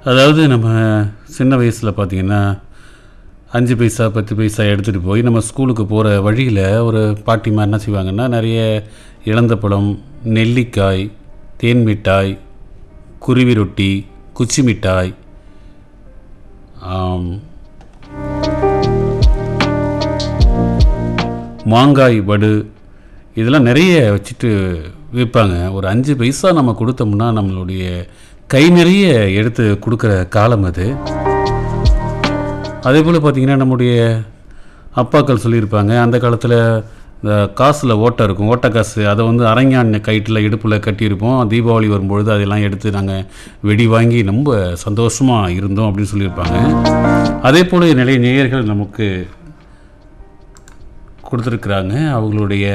அதாவது நம்ம சின்ன வயசில் பார்த்தீங்கன்னா அஞ்சு பைசா பத்து பைசா எடுத்துகிட்டு போய் நம்ம ஸ்கூலுக்கு போகிற வழியில் ஒரு பாட்டிமா என்ன செய்வாங்கன்னா நிறைய இளந்தப்பழம் நெல்லிக்காய் தேன் மிட்டாய் குருவி ரொட்டி குச்சி மிட்டாய் ஆம், மாங்காய் வடு இதெல்லாம் நிறைய வச்சுட்டு விற்பாங்க ஒரு அஞ்சு பைசா நம்ம கொடுத்தோம்னா நம்மளுடைய கை நிறைய எடுத்து கொடுக்குற காலம் அது அதே போல் பார்த்திங்கன்னா நம்முடைய அப்பாக்கள் சொல்லியிருப்பாங்க அந்த காலத்தில் இந்த காசில் ஓட்டை இருக்கும் ஓட்டை காசு அதை வந்து அரஞ்சான் கயிற்றில் இடுப்பில் கட்டியிருப்போம் தீபாவளி வரும்பொழுது அதெல்லாம் எடுத்து நாங்கள் வெடி வாங்கி ரொம்ப சந்தோஷமாக இருந்தோம் அப்படின்னு சொல்லியிருப்பாங்க அதே போல் நிறைய நேயர்கள் நமக்கு கொடுத்துருக்குறாங்க அவங்களுடைய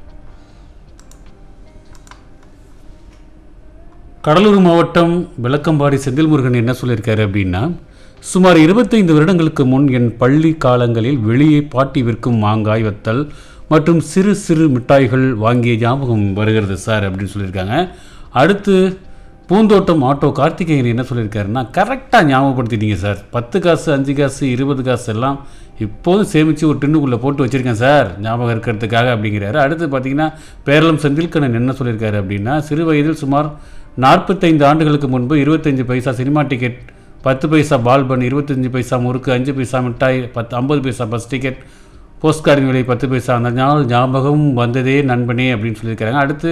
கடலூர் மாவட்டம் விளக்கம்பாடி செந்தில் முருகன் என்ன சொல்லியிருக்காரு அப்படின்னா சுமார் இருபத்தைந்து வருடங்களுக்கு முன் என் பள்ளி காலங்களில் வெளியே பாட்டி விற்கும் மாங்காய் வத்தல் மற்றும் சிறு சிறு மிட்டாய்கள் வாங்கிய ஞாபகம் வருகிறது சார் அப்படின்னு சொல்லியிருக்காங்க அடுத்து பூந்தோட்டம் ஆட்டோ கார்த்திகேயன் என்ன சொல்லியிருக்காருன்னா கரெக்டாக ஞாபகப்படுத்திட்டீங்க சார் பத்து காசு அஞ்சு காசு இருபது காசு எல்லாம் இப்போதும் சேமித்து ஒரு டின்னுக்குள்ளே போட்டு வச்சுருக்கேன் சார் ஞாபகம் இருக்கிறதுக்காக அப்படிங்கிறாரு அடுத்து பார்த்தீங்கன்னா பேரளம் செந்தில்கண்ணன் என்ன சொல்லியிருக்காரு அப்படின்னா சிறு வயதில் சுமார் நாற்பத்தைந்து ஆண்டுகளுக்கு முன்பு இருபத்தஞ்சு பைசா சினிமா டிக்கெட் பத்து பைசா பால்பன் இருபத்தஞ்சு பைசா முறுக்கு அஞ்சு பைசா மிட்டாய் பத்து ஐம்பது பைசா பஸ் டிக்கெட் போஸ்ட்கார்டின் விலை பத்து பைசா அந்த நாள் ஞாபகம் வந்ததே நண்பனே அப்படின்னு சொல்லியிருக்காங்க அடுத்து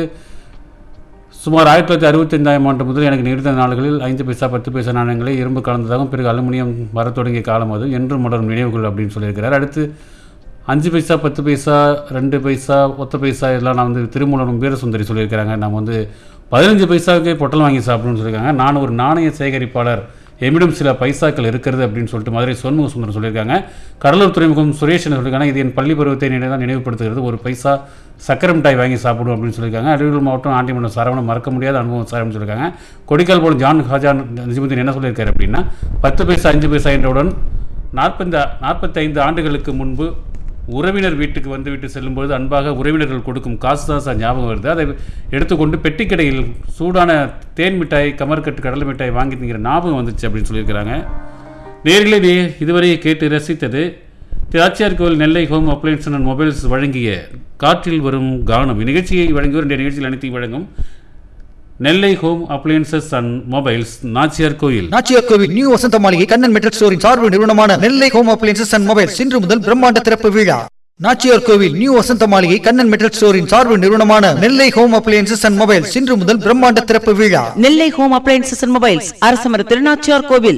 சுமார் ஆயிரத்தி தொள்ளாயிரத்தி அறுபத்தைந்தாயிரம் ஆண்டு முதல் எனக்கு நீடித்த நாடுகளில் ஐந்து பைசா பத்து பைசா நாணயங்களை இரும்பு கலந்ததாகவும் பிறகு அலுமினியம் வரத் தொடங்கிய காலம் அது என்றும் மலரும் நினைவுகள் அப்படின்னு சொல்லியிருக்கிறார் அடுத்து அஞ்சு பைசா பத்து பைசா ரெண்டு பைசா ஒத்த பைசா இதெல்லாம் நான் வந்து திருமூலனும் வீரசுந்தரி சொல்லியிருக்கிறாங்க நம்ம வந்து பதினஞ்சு பைசாவுக்கே பொட்டல் வாங்கி சாப்பிடணும்னு சொல்லியிருக்காங்க நான் ஒரு நாணய சேகரிப்பாளர் என்னிடம் சில பைசாக்கள் இருக்கிறது அப்படின்னு சொல்லிட்டு மதுரை சோன்முக சுந்தரம் சொல்லியிருக்காங்க கடலூர் துறைமுகம் சுரேஷ் என்ன சொல்லியிருக்காங்க இது என் பள்ளி பருவத்தை நினை தான் நினைவுபடுத்துகிறது ஒரு பைசா சக்கரை மிட்டாய் வாங்கி சாப்பிடுவோம் அப்படின்னு சொல்லியிருக்காங்க அரியலூர் மாவட்டம் ஆண்டிமன்றம் சரவணம் மறக்க முடியாத அனுபவம் சார் அப்படின்னு சொல்லியிருக்காங்க கொடிக்கால் போலும் ஜான் ஹாஜான் நிஜமுதீன் என்ன சொல்லியிருக்காரு அப்படின்னா பத்து பைசா அஞ்சு பைசா என்றவுடன் நாற்பந்த நாற்பத்தைந்து ஆண்டுகளுக்கு முன்பு உறவினர் வீட்டுக்கு வந்துவிட்டு செல்லும்போது அன்பாக உறவினர்கள் கொடுக்கும் காசு தான் சார் ஞாபகம் வருது அதை எடுத்துக்கொண்டு பெட்டி கடையில் சூடான தேன் மிட்டாய் கமர்கட்டு கடலை மிட்டாய் வாங்கி திங்கிற ஞாபகம் வந்துச்சு அப்படின்னு சொல்லியிருக்கிறாங்க நேர்களே நே இதுவரை கேட்டு ரசித்தது திராட்சியார் கோவில் Nellai home appliances and mobiles வழங்கிய காற்றில் வரும் கானம் இந்நிகழ்ச்சியை வழங்குவோர் இந்த நிகழ்ச்சியில் அனைத்தையும் வழங்கும் Nellai home appliances and mobiles Nachiyar கோயில் நாச்சியார் கோவில் நியூ வசந்த மாளிகை கண்ணன் மெட்டல் ஸ்டோரின் சார்பு நிறுவனமான Nellai home appliances and mobiles இன்று முதல் பிரம்மாண்ட திறப்பு விழா நாச்சியார் கோவில் நியூ வசந்த மாளிகை கண்ணன் மெட்டல் ஸ்டோரின் சார்பு நிறுவனமான Nellai home appliances and mobiles இன்று முதல் பிரம்மாண்ட திறப்பு விழா Nellai home appliances and mobiles அரசமர திருநாச்சியார் கோவில்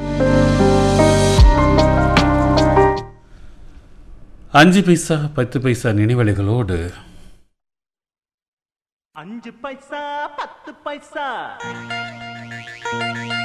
அஞ்சு பைசா பத்து பைசா நினைவலைகளோடு அஞ்சு பைசா பத்து பைசா